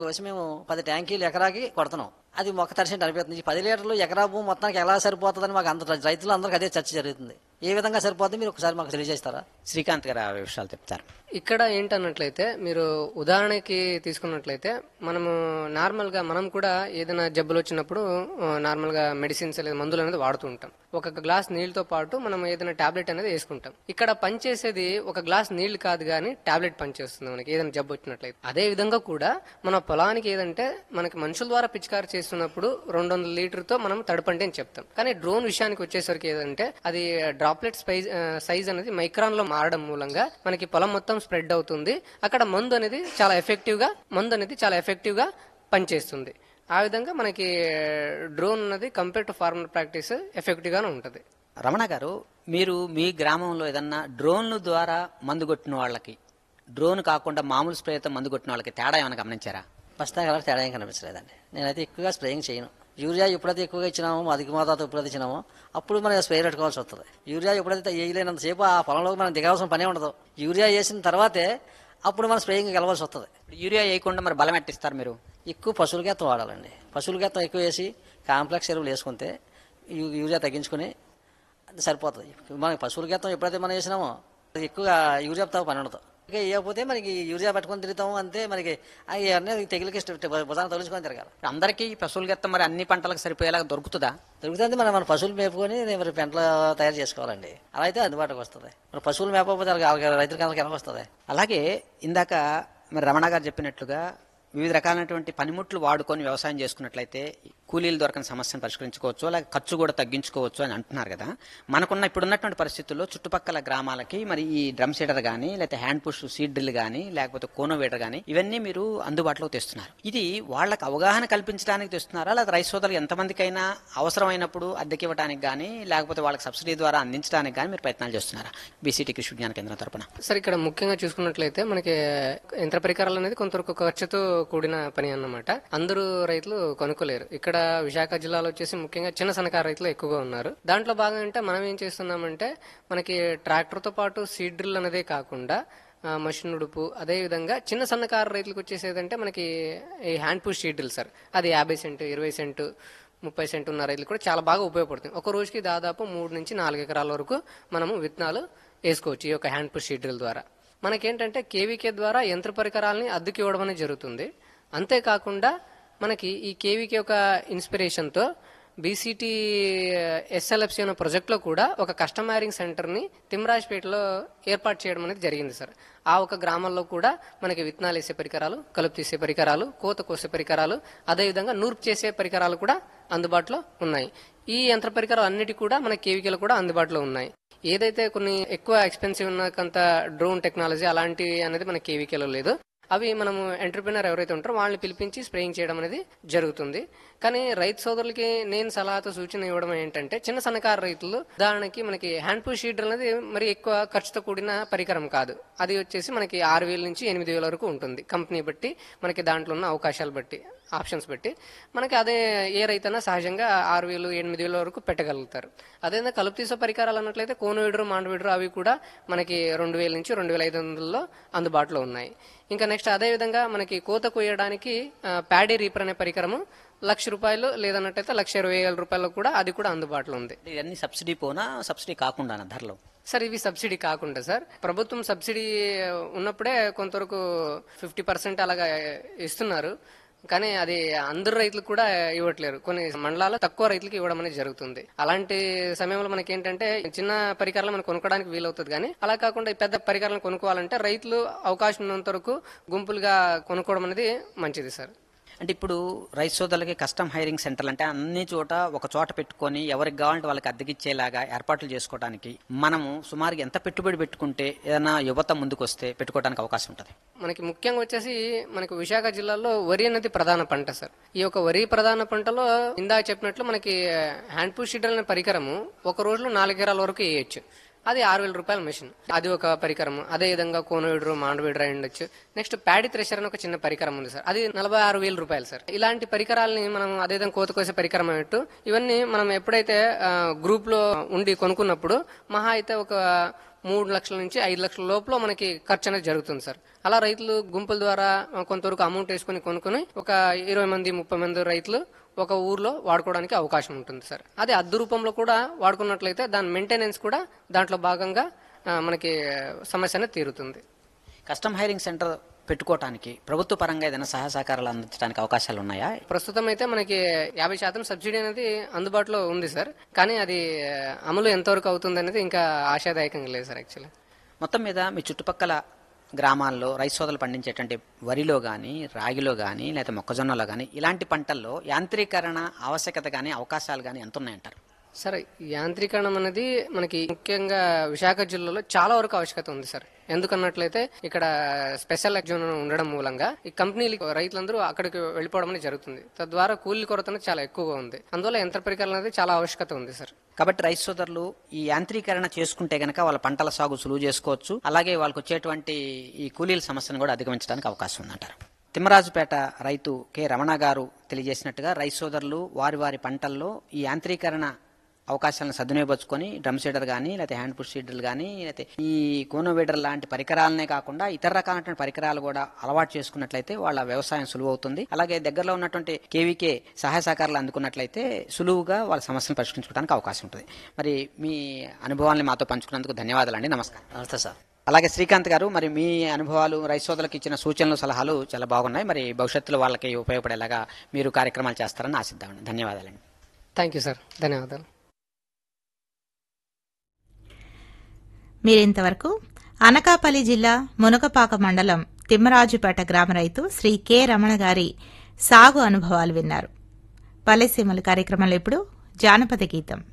వచ్చి మేము పది ట్యాంకీలు ఎకరాకి కొడుతున్నాం అది మొక్క తడిసి అనిపిస్తుంది ఈ పది లీటర్లు ఎకరా భూమి మొత్తానికి ఎలా సరిపోతుందని మాకు అంత రైతులు అందరికీ అదే చర్చ జరుగుతుంది ఏ విధంగా సరిపోతుంది మీరు ఒకసారి మాకు తెలియజేస్తారా శ్రీకాంత్ గారు ఆ విషయాలు చెప్తారు ఇక్కడ ఏంటన్నట్లయితే మీరు ఉదాహరణకి తీసుకున్నట్లయితే మనము నార్మల్గా మనం కూడా ఏదైనా జబ్బులు వచ్చినప్పుడు ఆ, నార్మల్గా మెడిసిన్స్ లేదా మందులు అనేది వాడుతూ ఉంటాం ఒక గ్లాస్ నీళ్ళతో పాటు మనం ఏదైనా టాబ్లెట్ అనేది వేసుకుంటాం ఇక్కడ పనిచేసేది ఒక గ్లాస్ నీళ్లు కాదు కానీ టాబ్లెట్ పనిచేస్తుంది మనకి ఏదైనా జబ్బు వచ్చినట్లయితే అదే విధంగా కూడా మన పొలానికి ఏదంటే మనకి మనుషుల ద్వారా పిచికారి చేస్తున్నప్పుడు రెండు వందల లీటర్తో మనం తడపండి అని చెప్తాం కానీ డ్రోన్ విషయానికి వచ్చేసరికి ఏదంటే అది డ్రాప్లెట్ సైజ్ సైజ్ అనేది మైక్రాన్ లో మారడం మూలంగా మనకి పొలం మొత్తం స్ప్రెడ్ అవుతుంది అక్కడ మందు అనేది చాలా ఎఫెక్టివ్ గా మందు అనేది చాలా ఎఫెక్టివ్ గా పనిచేస్తుంది ఆ విధంగా మనకి డ్రోన్ అనేది compare to farmer practice effective గానే ఉంటుంది రమణ గారు మీరు మీ గ్రామంలో ఏదన్నా డ్రోన్ల ద్వారా మందు కొట్టిన వాళ్ళకి డ్రోన్ కాకుండా మామూలు స్ప్రేతో మందు కొట్టిన వాళ్ళకి తేడా ఏమైనా గమనించారా ప్రస్తుతం అలా తేడా ఏం కనిపించలేదండి నేనైతే ఎక్కువగా స్ప్రేయింగ్ చేయను యూరియా ఎప్పుడైతే ఎక్కువగా ఇచ్చినామో అధిక మోతాదు ఎప్పుడైతే ఇచ్చినామో అప్పుడు మనం స్ప్రే పెట్టుకోవాల్సి వస్తుంది యూరియా ఎప్పుడైతే వేయలేనంతసేపు ఆ పొలంలోకి మనం దిగాల్సిన పనే ఉండదు యూరియా వేసిన తర్వాతే అప్పుడు మనం స్ప్రేయింగ్ వెళ్ళవలసి వస్తుంది ఇప్పుడు యూరియా వేయకుండా మరి బలం ఎట్టిస్తారు మీరు ఎక్కువ పశువుల గెత్తం వాడాలండి పశువుల గెత్తం ఎక్కువ వేసి కాంప్లెక్స్ ఎరువులు వేసుకుంటే యూ- యూరియా తగ్గించుకుని అది సరిపోతుంది మనకి పశువుల గెత్తం ఎప్పుడైతే మనం వేసినామో అది ఎక్కువగా యూరియాతో పని ఉండదు ఇక వేయకపోతే మనకి యూరియా పట్టుకొని తిరుగుతాము అంతే మనకి అవన్నీ తెగిలికి భుజాన్ని తొలుచుకొని తిరగాలి అందరికీ ఈ పశువుల గెత్తం మరి అన్ని పంటలకు సరిపోయేలాగా దొరుకుతుందా దొరుకుతుంది మనం మన పశువులు మేపుకొని మరి పెంటలు తయారు చేసుకోవాలండి అలా అయితే అందుబాటులోకి వస్తుంది మన పశువులు మేపకపోతే వాళ్ళకి రైతులకి అందరికి ఎలా వస్తుంది అలాగే ఇందాక మరి రమణ గారు చెప్పినట్లుగా వివిధ రకాలైనటువంటి పనిముట్లు వాడుకొని వ్యవసాయం చేసుకున్నట్లయితే కూలీలు దొరకని సమస్యను పరిష్కరించుకోవచ్చు అలాగే ఖర్చు కూడా తగ్గించుకోవచ్చు అని అంటున్నారు కదా మనకున్న ఇప్పుడున్నటువంటి పరిస్థితుల్లో చుట్టుపక్కల గ్రామాలకి మరి ఈ డ్రమ్ సీడర్ కానీ లేకపోతే హ్యాండ్ పుష్ సీడ్ డ్రిల్ కానీ లేకపోతే కోనోవేటర్ కానీ ఇవన్నీ మీరు అందుబాటులోకి తెస్తున్నారు ఇది వాళ్ళకి అవగాహన కల్పించడానికి తెస్తున్నారా లేదా రైతు సోదరులు ఎంతమందికైనా అవసరమైనప్పుడు అద్దెకి ఇవ్వడానికి కానీ లేకపోతే వాళ్ళకి సబ్సిడీ ద్వారా అందించడానికి కానీ మీరు ప్రయత్నాలు చేస్తున్నారా బీసీటీ కృషి విజ్ఞాన కేంద్రం తరపున సార్ ఇక్కడ ముఖ్యంగా చూసుకున్నట్లయితే మనకి యంత్ర పరికరాలు అనేది కొంతవరకు ఖర్చుతో కూడిన పని అన్నమాట అందరూ రైతులు కొనుక్కోలేరు ఇక్కడ విశాఖ జిల్లాలో వచ్చేసి ముఖ్యంగా చిన్న సన్నకారు రైతులు ఎక్కువగా ఉన్నారు దాంట్లో భాగంగా అంటే మనం ఏం చేస్తున్నామంటే మనకి ట్రాక్టర్ తో పాటు సీడ్ డ్రిల్ అనేదే కాకుండా ఆ, మషిన్ ఉడుపు అదే విధంగా చిన్న సన్నకారు రైతులకు వచ్చేసేదంటే మనకి ఈ hand push seed drill sir అది యాభై సెంటు ఇరవై సెంటు ముప్పై సెంటు ఉన్న రైతులు కూడా చాలా బాగా ఉపయోగపడుతుంది ఒక రోజుకి దాదాపు మూడు నుంచి నాలుగు ఎకరాల వరకు మనము విత్తనాలు వేసుకోవచ్చు ఈ యొక్క హ్యాండ్ పుష్ సీడ్ డ్రిల్ ద్వారా మనకేంటంటే కేవీకే ద్వారా యంత్ర పరికరాలని అద్దెకి ఇవ్వడం అనేది జరుగుతుంది అంతేకాకుండా మనకి ఈ కేవీకే ఒక ఇన్స్పిరేషన్తో బీసీటీ ఎస్ఎల్ఎఫ్సి అనే ప్రాజెక్ట్లో కూడా ఒక కస్టమైరింగ్ సెంటర్ని తిమ్రాజ్పేటలో ఏర్పాటు చేయడం అనేది జరిగింది సార్ ఆ ఒక గ్రామాల్లో కూడా మనకి విత్తనాలు వేసే పరికరాలు కలుపు తీసే పరికరాలు కోత కోసే పరికరాలు అదేవిధంగా నూర్పు చేసే పరికరాలు కూడా అందుబాటులో ఉన్నాయి ఈ యంత్ర పరికరాలు అన్నిటి కూడా మన కేవీకేలు కూడా అందుబాటులో ఉన్నాయి ఏదైతే కొన్ని ఎక్కువ ఎక్స్పెన్సివ్ ఉన్నంత డ్రోన్ టెక్నాలజీ అలాంటివి అనేది మన కేవీకేలో లేదు అవి మనము ఎంటర్ప్రినర్ ఎవరైతే ఉంటారో వాళ్ళని పిలిపించి స్ప్రేయింగ్ చేయడం అనేది జరుగుతుంది కానీ రైతు సోదరులకి నేను సలహాతో సూచన ఇవ్వడం ఏంటంటే చిన్న సన్నకారు రైతులు ఉదాహరణకి మనకి హ్యాండ్ పుష్ షీటర్ అనేది మరి ఎక్కువ ఖర్చుతో కూడిన పరికరం కాదు అది వచ్చేసి మనకి ఆరు వేల నుంచి ఎనిమిది వేల వరకు ఉంటుంది కంపెనీ బట్టి మనకి దాంట్లో ఉన్న అవకాశాలు బట్టి ఆప్షన్స్ బట్టి మనకి అదే ఏ రైతైనా సహజంగా ఆరు వేలు ఎనిమిది వేల వరకు పెట్టగలుగుతారు అదేవిధంగా కలుపు తీసే పరికరాలు అన్నట్లయితే కోనోవిడరు మాండవీడరు అవి కూడా మనకి రెండు వేల నుంచి రెండు వేల ఐదు వందలలో అందుబాటులో ఉన్నాయి ఇంకా నెక్స్ట్ అదే విధంగా మనకి కోత కొయ్యడానికి ఆ, ప్యాడీ రీపర్ అనే పరికరము లక్ష రూపాయలు లేదన్నట్టయితే లక్ష ఇరవై వేల రూపాయలకు కూడా అది కూడా అందుబాటులో ఉంది అంటే ఇవన్నీ సబ్సిడీ పోనా సబ్సిడీ కాకుండా ధరలో సార్ ఇవి సబ్సిడీ కాకుండా సార్ ప్రభుత్వం సబ్సిడీ ఉన్నప్పుడే కొంతవరకు ఫిఫ్టీ పర్సెంట్ అలాగా ఇస్తున్నారు కానీ అది అందరు రైతులకు కూడా ఇవ్వట్లేరు కొన్ని మండలాల్లో తక్కువ రైతులకు ఇవ్వడం అనేది జరుగుతుంది అలాంటి సమయంలో మనకి ఏంటంటే చిన్న పరికరాలు మనం కొనుక్కోవడానికి వీలవుతుంది కానీ అలా కాకుండా ఈ పెద్ద పరికరాలను కొనుక్కోవాలంటే రైతులు అవకాశం ఉన్నంత వరకు గుంపులుగా కొనుక్కోవడం అనేది మంచిది సార్ అంటే ఇప్పుడు రైతు సోదరులకి కస్టమ్ హైరింగ్ సెంటర్లు అంటే అన్ని చోట ఒక చోట పెట్టుకొని ఎవరికి కావాలంటే వాళ్ళకి అద్దెకిచ్చేలాగా ఏర్పాట్లు చేసుకోవడానికి మనము సుమారుగా ఎంత పెట్టుబడి పెట్టుకుంటే ఏదైనా యువత ముందుకు వస్తే పెట్టుకోవడానికి అవకాశం ఉంటుంది మనకి ముఖ్యంగా వచ్చేసి మనకి విశాఖ జిల్లాలో వరి అనేది ప్రధాన పంట సార్ ఈ యొక్క వరి ప్రధాన పంటలో ఇందాక చెప్పినట్లు మనకి హ్యాండ్ పుష్ షీటర్ అనే పరికరము ఒక రోజులో నాలుగు ఎకరాల వరకు వేయచ్చు అది ఆరు వేల రూపాయల మెషిన్ అది ఒక పరికరం అదే విధంగా కోనోవిడరు మాండవీడర్ అయి ఉండొచ్చు నెక్స్ట్ ప్యాడీ థ్రెషర్ అని ఒక చిన్న పరికరం ఉంది సార్ అది నలభై ఆరు వేల రూపాయలు సార్ ఇలాంటి పరికరాలని మనం అదే విధంగా కోత కోసే పరికరం అన్నట్టు ఇవన్నీ మనం ఎప్పుడైతే గ్రూప్ లో ఉండి కొనుక్కున్నప్పుడు మహా అయితే ఒక మూడు లక్షల నుంచి ఐదు లక్షల లోపల మనకి ఖర్చు అనేది జరుగుతుంది సార్ అలా రైతులు గుంపుల ద్వారా ఆ, కొంతవరకు అమౌంట్ వేసుకుని కొనుక్కొని ఒక ఇరవై మంది ముప్పై మంది రైతులు ఒక ఊర్లో వాడుకోవడానికి అవకాశం ఉంటుంది సార్ అదే అద్దు రూపంలో కూడా వాడుకున్నట్లయితే దాని మెయింటెనెన్స్ కూడా దాంట్లో భాగంగా ఆ, మనకి సమస్య అనేది తీరుతుంది కస్టమ్ హైరింగ్ సెంటర్ పెట్టుకోవటానికి ప్రభుత్వ పరంగా ఏదైనా సహాయ సహకారాలు అందించడానికి అవకాశాలు ఉన్నాయా ప్రస్తుతం అయితే మనకి యాభై శాతం సబ్సిడీ అనేది అందుబాటులో ఉంది సార్ కానీ అది ఆ, అమలు ఎంతవరకు అవుతుంది అనేది ఇంకా ఆశాదాయకంగా లేదు సార్ యాక్చువల్లీ మొత్తం మీద మీ చుట్టుపక్కల గ్రామాల్లో రైతు సోదరులు పండించేటువంటి వరిలో కానీ రాగిలో కానీ లేదా మొక్కజొన్నలో కానీ ఇలాంటి పంటల్లో యాంత్రీకరణ ఆవశ్యకత కానీ అవకాశాలు కానీ ఎంత ఉన్నాయంటారు సార్ యాంత్రీకరణం అనేది మనకి ముఖ్యంగా విశాఖ జిల్లాలో చాలా వరకు ఆవశ్యకత ఉంది సార్ ఎందుకన్నట్లయితే ఇక్కడ స్పెషల్ జోన్ ఉండడం మూలంగా ఈ కంపెనీలు రైతులందరూ అక్కడికి వెళ్ళిపోవడం అనేది జరుగుతుంది తద్వారా కూలీ కొరత అనేది చాలా ఎక్కువగా ఉంది అందువల్ల యంత్ర పరికరాలు అనేది చాలా ఆవశ్యకత ఉంది సార్ కాబట్టి రైతు సోదరులు ఈ యాంత్రీకరణ చేసుకుంటే గనక వాళ్ళ పంటల సాగు సులువు చేసుకోవచ్చు అలాగే వాళ్ళకు వచ్చేటువంటి ఈ కూలీల సమస్యను కూడా అధిగమించడానికి అవకాశం ఉందంటారు తిమ్మరాజుపేట రైతు కె రమణ గారు తెలియజేసినట్టుగా రైతు సోదరులు వారి వారి పంటల్లో ఈ యాంత్రీకరణ అవకాశాలను సద్వినియోగపరుచుకొని డ్రమ్ సీడర్ కానీ లేకపోతే హ్యాండ్ పుష్ సీడర్లు కానీ లేకపోతే ఈ కోనోవీడర్ లాంటి పరికరాలనే కాకుండా ఇతర రకాలైన పరికరాలు కూడా అలవాటు చేసుకున్నట్లయితే వాళ్ళ వ్యవసాయం సులువు అవుతుంది అలాగే దగ్గరలో ఉన్నటువంటి కేవీకే సహాయ సహకారాలు అందుకున్నట్లయితే సులువుగా వాళ్ళ సమస్యను పరిష్కరించుకోవడానికి అవకాశం ఉంటుంది మరి మీ అనుభవాల్ని మాతో పంచుకున్నందుకు ధన్యవాదాలండి నమస్కారం నమస్తే సార్ అలాగే శ్రీకాంత్ గారు మరి మీ అనుభవాలు రైతు సోదరులకు ఇచ్చిన సూచనలు సలహాలు చాలా బాగున్నాయి మరి భవిష్యత్తులో వాళ్ళకి ఉపయోగపడేలాగా మీరు కార్యక్రమాలు చేస్తారని ఆశిద్దామండి ధన్యవాదాలండి థ్యాంక్ యూ సార్ ధన్యవాదాలు మీరింతవరకు అనకాపల్లి జిల్లా మునగపాక మండలం తిమ్మరాజుపేట గ్రామ రైతు శ్రీ కె రమణ గారి సాగు అనుభవాలు విన్నారు పల్లెసీమల కార్యక్రమంలో ఇప్పుడు జానపద గీతం